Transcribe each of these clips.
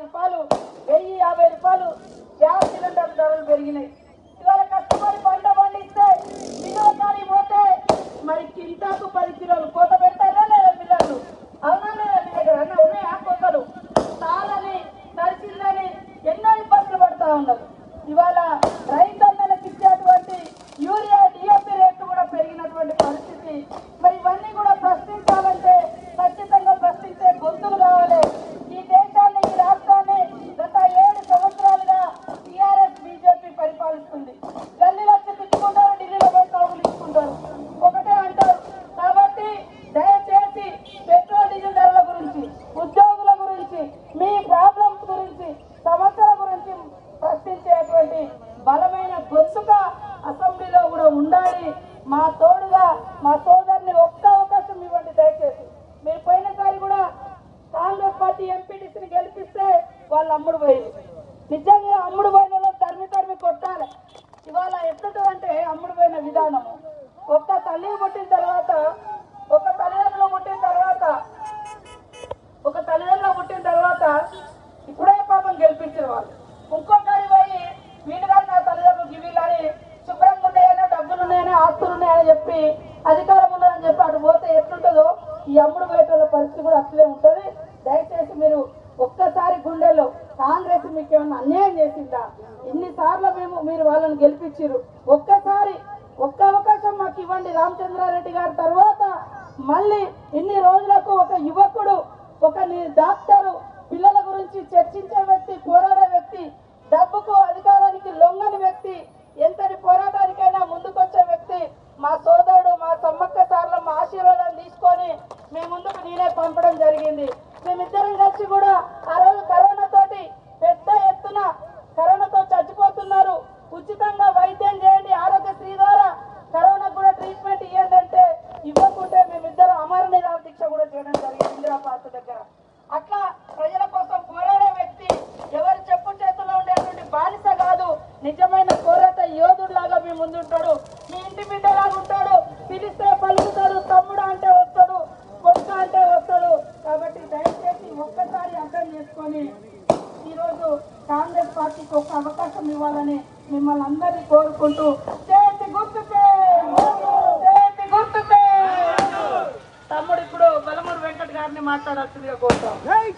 రూపాయలు వెయ్యి యాభై రూపాయలు గ్యాస్ సిలిండర్ ధరలు పెరిగినాయి ఇవాళ కష్టపడి పంట పండిస్తే మిగతా కానీ పోతే మరి కింటాకు పది కిలోలు కోత పెట్టారా లేదా పిల్లలు అవునా లేదా మీ దగ్గర అన్న ఉన్నాయా కోతలు తాళని తడిసిందని ఎన్నో ఇబ్బందులు పడతా ఉన్నారు ఇవాళ రైతన్నలకు ఇచ్చేటువంటి యూరియా డిఎపి రేట్లు కూడా పెరిగినటువంటి పరిస్థితి మరి ఇవన్నీ కూడా ప్రశ్నించాలంటే ఖచ్చితంగా ప్రశ్నించే గొంతులు కావాలి ఈ దేశాన్ని ఈ రాష్ట్రాన్ని గత ఏడు సంవత్సరాలుగా టీఆర్ఎస్ బీజేపీ పరిపాలిస్తుంది గల్లీలో వచ్చి తిట్టుకుంటారు ఢిల్లీలో పోయి కౌగులు ఇచ్చుకుంటారు ఒకటే అంటారు కాబట్టి దయచేసి పెట్రోల్ డీజిల్ ధరల గురించి ఉద్యోగుల గురించి మీ ప్రాబ్లమ్స్ గురించి సమస్యల గురించి ప్రశ్నించేటువంటి బలమైన గొంతుగా అసెంబ్లీలో కూడా ఉండాలి మా తోడుగా మా సోదరుని ఒక్క అవకాశం ఇవ్వండి దయచేసి మీరు పోయినసారి కూడా కాంగ్రెస్ పార్టీ ఎంపీటీసీని గెలిపిస్తే వాళ్ళు అమ్ముడు పోయింది నిజంగా అమ్ముడు పోయిన వాళ్ళని తరిమి తరిమి కొట్టాలి ఇవాళ ఎట్లుంటుందంటే అమ్ముడు పోయిన విధానము ఒక్క తల్లి పుట్టిన తర్వాత ఒక తల్లిదండ్రులు పుట్టిన తర్వాత ఒక తల్లిదండ్రులు పుట్టిన తర్వాత ఇప్పుడే పాపం గెలిపించిన వాళ్ళు ఇంకొకరి పోయి వీళ్ళు కానీ నా తల్లిదండ్రులు ఇవి కానీ శుభ్రంగా ఉన్నాయని డబ్బులు ఉన్నాయని ఆస్తులు ఉన్నాయని చెప్పి అధికారం ఉన్నదని చెప్పి అటు పోతే ఎట్లుంటుందో ఈ అమ్ముడు పోయేటోళ్ళ పరిస్థితి కూడా అట్లే ఉంటుంది దయచేసి మీరు ఒక్కసారి గుండెల్లో కాంగ్రెస్ మీకు ఏమన్నా అన్యాయం చేసిందా ఇన్నిసార్లు మేము మీరు వాళ్ళని గెలిపించారు ఒక్కసారి ఒక్క అవకాశం మాకు ఇవ్వండి రామచంద్రారెడ్డి గారి తర్వాత మళ్ళీ ఇన్ని రోజులకు ఒక యువకుడు ఒక ని- డాక్టరు పిల్లల గురించి చర్చించే వ్యక్తి పోరాడే వ్యక్తి డబ్బుకు అధికారానికి లొంగని వ్యక్తి ఎంతటి పోరాటానికైనా ముందుకొచ్చే వ్యక్తి మా సోదరుడు మా సమ్మక్క సార్ల మా ఆశీర్వాదం తీసుకొని మీ ముందుకు నేనే పంపడం జరిగింది మేమిద్దరం కలిసి కూడా ఆ రోజు కరోనా తోటి పెద్ద ఎత్తున కరోనాతో చచ్చిపోతున్నారు ఉచితంగా వైద్యం చేయండి ఆరోగ్యశ్రీ ద్వారా కరోనా కూడా ట్రీట్మెంట్ ఇవ్వండి అంటే ఇవ్వకుంటే మేమిద్దరం అమర నిరాహార దీక్ష కూడా చేయడం జరిగింది ఇందిరా పార్క్ దగ్గర అట్లా ప్రజల కోసం పోరాడే వ్యక్తి ఎవరి చెప్పు చేతుల్లో ఉండేటువంటి బానిస కాదు నిజమైన పోరాట యోధుడిలాగా మీ ముందుంటాడు మీ ఇంటి బిడ్డలాగా ఉంటాడు పిలిస్తే పలుకుతాడు తమ్ముడు అంటే వస్తాడు కొడుక అంటే వస్తాడు కాబట్టి దయచేసి ఒక్కసారి అర్థం చేసుకొని ఈరోజు కాంగ్రెస్ పార్టీకి ఒక అవకాశం ఇవ్వాలని మిమ్మల్ని అందరినీ కోరుకుంటూ చేతి గుర్తుకే చేతి గుర్తుకే తమ్ముడు ఇప్పుడు బలమూరు వెంకట్ గారిని మాట్లాడాల్సిందిగా కోరుతాం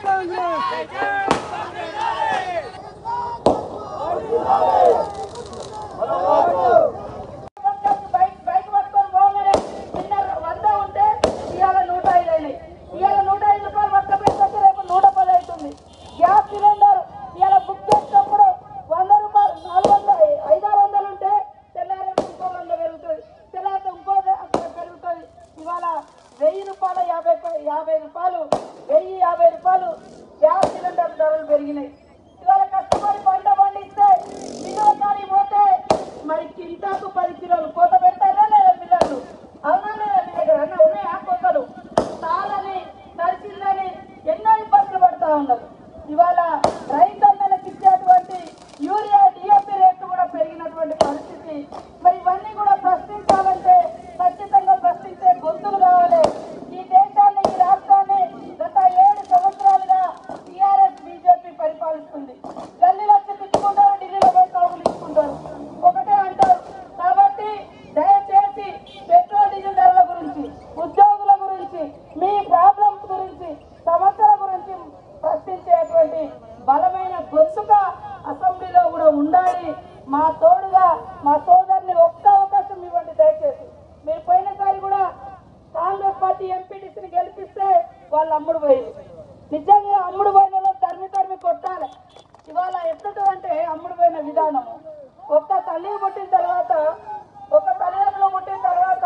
బైక్ బైక్ పట్టుకొని పోగానే నిన్న వంద ఉంటే ఇవాళ నూట ఐదు అయినాయి ఇవాళ నూట ఐదు రూపాయలు పక్క పెట్టుకొస్తే రేపు నూట పది అవుతుంది గ్యాస్ సిలిండర్ ఇవాళ బుక్ చేసినప్పుడు వంద రూపాయలు నాలుగు వందలు ఐదారు వందలు ఉంటే తెల్లారి ఇంకో వంద పెరుగుతుంది తెల్లారి ఇంకో అక్కడ పెరుగుతుంది ఇవాళ వెయ్యి రూపాయల యాభై పై- యాభై రూపాయలు వెయ్యి యాభై రూపాయలు గ్యాస్ సిలిండర్ ధరలు పెరిగినాయి ఇవాళ కష్టపడి పంట పండిస్తే మిగతా కానీ పోతే మరి కింటాకు పది కిలోలు కోత పెట్టారా లేదా పిల్లలు అవునా లేదా మీ దగ్గర అన్న ఉన్నాయా కోతలు తాళని తడిసిందని ఎన్నో ఇబ్బందులు పడతా ఉన్నారు ఇవాళ రైతన్నలకు ఇచ్చేటువంటి యూరియా డిఎపి రేట్లు కూడా పెరిగినటువంటి పరిస్థితి మరి ఇవన్నీ కూడా ప్రశ్నించాలంటే ఖచ్చితంగా ప్రశ్నించే గొంతులు కావాలి ఈ దేశాన్ని ఈ రాష్ట్రాన్ని గత ఏడు సంవత్సరాలుగా టీఆర్ఎస్ బీజేపీ పరిపాలిస్తుంది గల్లీలో వచ్చి తిట్టుకుంటారు ఢిల్లీలో పోయి కౌగులు ఇచ్చుకుంటారు ఒకటే అంటారు కాబట్టి దయచేసి పెట్రోల్ డీజిల్ ధరల గురించి ఉద్యోగుల గురించి మీ ప్రాబ్లమ్స్ గురించి సమస్యల గురించి ప్రశ్నించేటువంటి బలమైన గొంతుగా అసెంబ్లీలో కూడా ఉండాలి మా తోడుగా మా సోదరుని ఒక్క అవకాశం ఇవ్వండి దయచేసి మీరు పోయినసారి కూడా కాంగ్రెస్ పార్టీ ఎంపీటీసీని గెలిపిస్తే వాళ్ళు అమ్ముడు పోయింది నిజంగా అమ్ముడు పోయిన వాళ్ళని తరిమి తరిమి కొట్టాలి ఇవాళ ఎట్లుంటుందంటే అమ్ముడు పోయిన విధానము ఒక్క తల్లి పుట్టిన తర్వాత ఒక తల్లిదండ్రులు పుట్టిన తర్వాత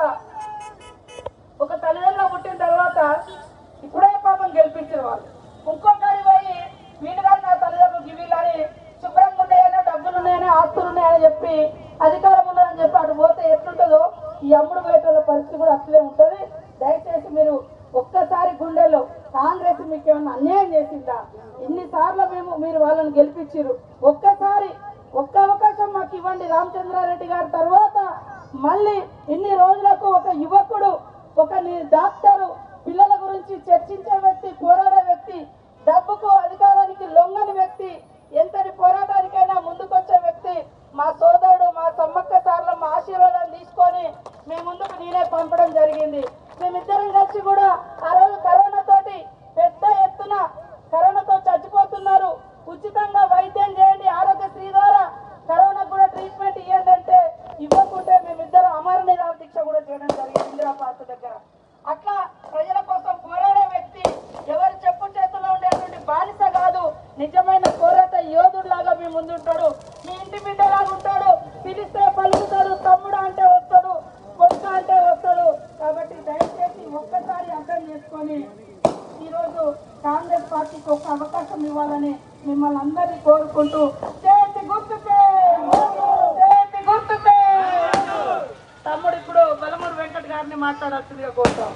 ఒక తల్లిదండ్రులు పుట్టిన తర్వాత ఇప్పుడే పాపం గెలిపించిన వాళ్ళు ఇంకొకరి పోయి వీళ్ళు కానీ నా తల్లిదండ్రులు ఇవి కానీ శుభ్రంగా ఉన్నాయని డబ్బులు ఉన్నాయని ఆస్తులు ఉన్నాయని చెప్పి అధికారం ఉన్నదని చెప్పి అటు పోతే ఎట్లుంటుందో ఈ అమ్ముడు పోయేటోళ్ళ పరిస్థితి కూడా అట్లే ఉంటుంది దయచేసి మీరు ఒక్కసారి గుండెల్లో కాంగ్రెస్ మీకు ఏమన్నా అన్యాయం చేసిందా ఇన్నిసార్లు మేము మీరు వాళ్ళని గెలిపించారు ఒక్కసారి ఒక్క అవకాశం మాకు ఇవ్వండి రామచంద్రారెడ్డి గారి తర్వాత మళ్ళీ ఇన్ని రోజులకు ఒక యువకుడు ఒక ని- డాక్టరు పిల్లల గురించి చర్చించే వ్యక్తి పోరాడే వ్యక్తి డబ్బుకు అధికారానికి లొంగని వ్యక్తి యోధుడిలాగా మీ ముందుంటాడు మీ ఇంటి బిడ్డలాగా ఉంటాడు పిలిస్తే పలుకుతాడు తమ్ముడు అంటే వస్తాడు కొడుక అంటే వస్తాడు కాబట్టి దయచేసి ఒక్కసారి అర్థం చేసుకొని ఈరోజు కాంగ్రెస్ పార్టీకి ఒక అవకాశం ఇవ్వాలని మిమ్మల్ని అందరినీ కోరుకుంటూ జయంతి గుర్తుకే జయంతి గుర్తుకే తమ్ముడు ఇప్పుడు బలమూరు వెంకట్ గారిని మాట్లాడాల్సిందిగా కోరుతాం